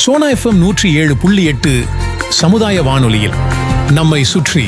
Sona FM நூற்றி ஏழு புள்ளி எட்டு சமுதாய வானொலியில் நம்மை சுற்றி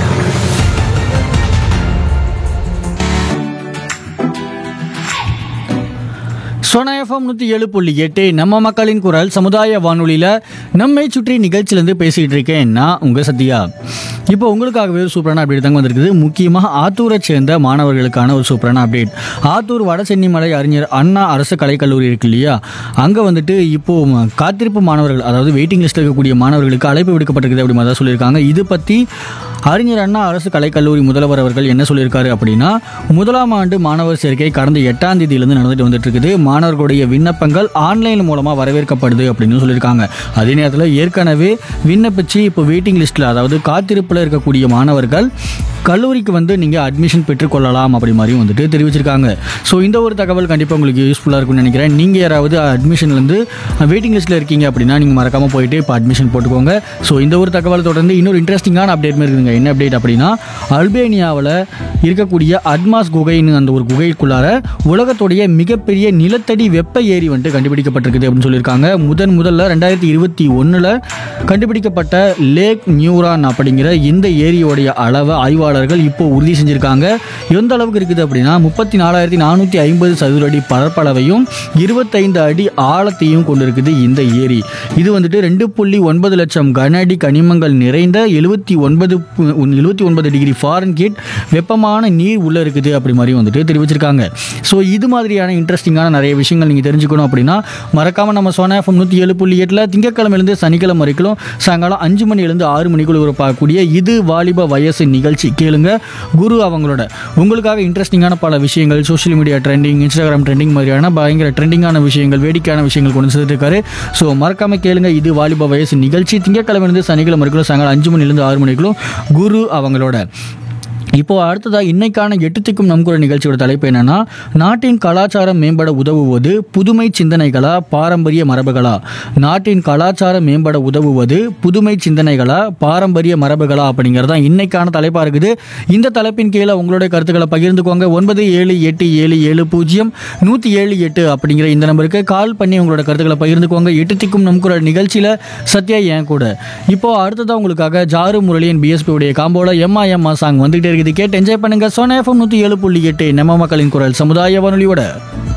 சோனா எஃப்எம் நூற்றி ஏழு புள்ளி எட்டு நம்ம மக்களின் குரல் சமுதாய வானொலியில் நம்மை சுற்றி நிகழ்ச்சியிலேருந்து பேசிகிட்டு இருக்கேன் நான் உங்கள் சத்யா இப்போ உங்களுக்காகவே ஒரு சூப்பரான அப்டேட் தாங்க வந்திருக்குது முக்கியமாக ஆத்தூரை சேர்ந்த மாணவர்களுக்கான ஒரு சூப்பரான அப்டேட் ஆத்தூர் வடசென்னிமலை அறிஞர் அண்ணா அரசு கலைக்கல்லூரி இருக்கு இல்லையா அங்கே வந்துட்டு இப்போ ம- காத்திருப்பு மாணவர்கள் அதாவது வெயிட்டிங் லிஸ்ட்டில் இருக்கக்கூடிய மாணவர்களுக்கு அழைப்பு விடுக்கப்பட்டிருக்குது அப்படி மாதிரி தான் சொல்லியிருக்காங்க இது பற்றி அறிஞர் அண்ணா அரசு கலைக்கல்லூரி முதல்வர் அவர்கள் என்ன சொல்லியிருக்காரு அப்படின்னா முதலாம் ஆண்டு மாணவர் சேர்க்கை கடந்த எட்டாம் தேதியிலிருந்து நடந்துட்டு வந்துட்டு இருக்குது மாணவர்களுடைய விண்ணப்பங்கள் ஆன்லைன் மூலமாக வரவேற்கப்படுது அப்படின்னு சொல்லியிருக்காங்க அதே நேரத்தில் ஏற்கனவே விண்ணப்பிச்சு இப்போ வெயிட்டிங் லிஸ்ட்டில் அதாவது காத்திருப்பில் இருக்கக்கூடிய மாணவர்கள் கல்லூரிக்கு வந்து நீங்கள் அட்மிஷன் பெற்றுக்கொள்ளலாம் அப்படி மாதிரியும் வந்துட்டு தெரிவிச்சிருக்காங்க ஸோ இந்த ஒரு தகவல் கண்டிப்பாக உங்களுக்கு யூஸ்ஃபுல்லாக இருக்கும்னு நினைக்கிறேன் நீங்கள் யாராவது அட்மிஷன்லேருந்து வெயிட்டிங் லிஸ்ட்டில் இருக்கீங்க அப்படின்னா நீங்கள் மறக்காமல் போயிட்டு இப்போ அட்மிஷன் போட்டுக்கோங்க ஸோ இந்த ஒரு தகவல் தொடர்ந்து இன்னொரு இன்ட்ரெஸ்டிங்கான அப்டேட் இருக்குதுங்க என்ன அப்டேட் அப்படின்னா அல்பேனியாவில் இருக்கக்கூடிய அட்மாஸ் குகைன்னு அந்த ஒரு குகைக்குள்ளார உலகத்துடைய மிகப்பெரிய நிலத்தடி வெப்ப ஏரி வந்துட்டு கண்டுபிடிக்கப்பட்டிருக்குது அப்படின்னு சொல்லியிருக்காங்க முதன் முதல்ல ரெண்டாயிரத்தி இருபத்தி ஒன்றில் கண்டுபிடிக்கப்பட்ட லேக் நியூரான் அப்படிங்கிற இந்த ஏரியோடைய அளவை ஆய்வாளர்கள் இப்போ உறுதி செஞ்சிருக்காங்க எந்த அளவுக்கு இருக்குது அப்படின்னா முப்பத்தி நாலாயிரத்தி நானூற்றி ஐம்பது சதுர அடி பரப்பளவையும் இருபத்தைந்து அடி ஆழத்தையும் கொண்டிருக்குது இந்த ஏரி இது வந்துட்டு ரெண்டு புள்ளி ஒன்பது லட்சம் கன அடி கனிமங்கள் நிறைந்த எழுபத்தி ஒன்பது எழுபத்தி ஒன்பது டிகிரி ஃபாரன்கீட் வெப்பமான நீர் உள்ள இருக்குது அப்படி மாதிரி வந்துட்டு தெரிவிச்சிருக்காங்க ஸோ இது மாதிரியான இன்ட்ரெஸ்டிங்கான நிறைய விஷயங்கள் நீங்கள் தெரிஞ்சுக்கணும் அப்படின்னா மறக்காமல் நம்ம சோனா எஃப்எம் நூற்றி ஏழு புள்ளி எட்டில் திங்கக்கிழமையிலேருந்து சனிக்கிழமை வரைக்கும் சாயங்காலம் அஞ்சு மணிலேருந்து ஆறு மணிக்குள்ள ஒரு பார்க்கக்கூடிய இது வாலிப வயசு நிகழ்ச்சி கேளுங்க குரு அவங்களோட உங்களுக்காக இன்ட்ரெஸ்டிங்கான பல விஷயங்கள் social media trending Instagram trending மாதிரியான பயங்கர ட்ரெண்டிங்கான விஷயங்கள் வேடிக்கையான விஷயங்கள் கொண்டு சேர்த்துட்டு இருக்காரு ஸோ மறக்காம கேளுங்க இது வாலிப வயசு நிகழ்ச்சி திங்கக்கிழமையிலேருந்து சனிக்கிழமை வரைக்கும் சாயங்காலம் அஞ்சு மணிலேருந்து ஆறு மணிக்குள்ள குரு அவங்களோட இப்போ அடுத்ததா இன்னைக்கான எட்டு திக்கும் நம் குரல் நிகழ்ச்சியோட தலைப்பு என்னன்னா நாட்டின் கலாச்சாரம் மேம்பட உதவுவது புதுமை சிந்தனைகளா பாரம்பரிய மரபுகளா நாட்டின் கலாச்சாரம் மேம்பட உதவுவது புதுமை சிந்தனைகளா பாரம்பரிய மரபுகளா அப்படிங்கிறது தான் இன்னைக்கான தலைப்பா இருக்குது இந்த தலைப்பின் கீழே உங்களுடைய கருத்துக்களை பகிர்ந்துக்கோங்க ஒன்பது ஏழு எட்டு ஏழு ஏழு பூஜ்ஜியம் நூற்றி ஏழு எட்டு அப்படிங்கிற இந்த நம்பருக்கு கால் பண்ணி உங்களோட கருத்துக்களை பகிர்ந்துக்கோங்க எட்டு திக்கும் நம் குரல் நிகழ்ச்சியில் சத்யா ஏன் கூட இப்போ அடுத்ததா உங்களுக்காக ஜாரு முரளியன் பிஎஸ்பி உடைய காம்போல எம்மா எம்மா சாங் வந்துகிட்டே இருக்குது கேட்டு என்ஜாய் பண்ணுங்க சோனா எஃப்எம் நூற்றி ஏழு புள்ளி எட்டு நம்ம மக்களின் குரல் சமுதாய வானொலியோட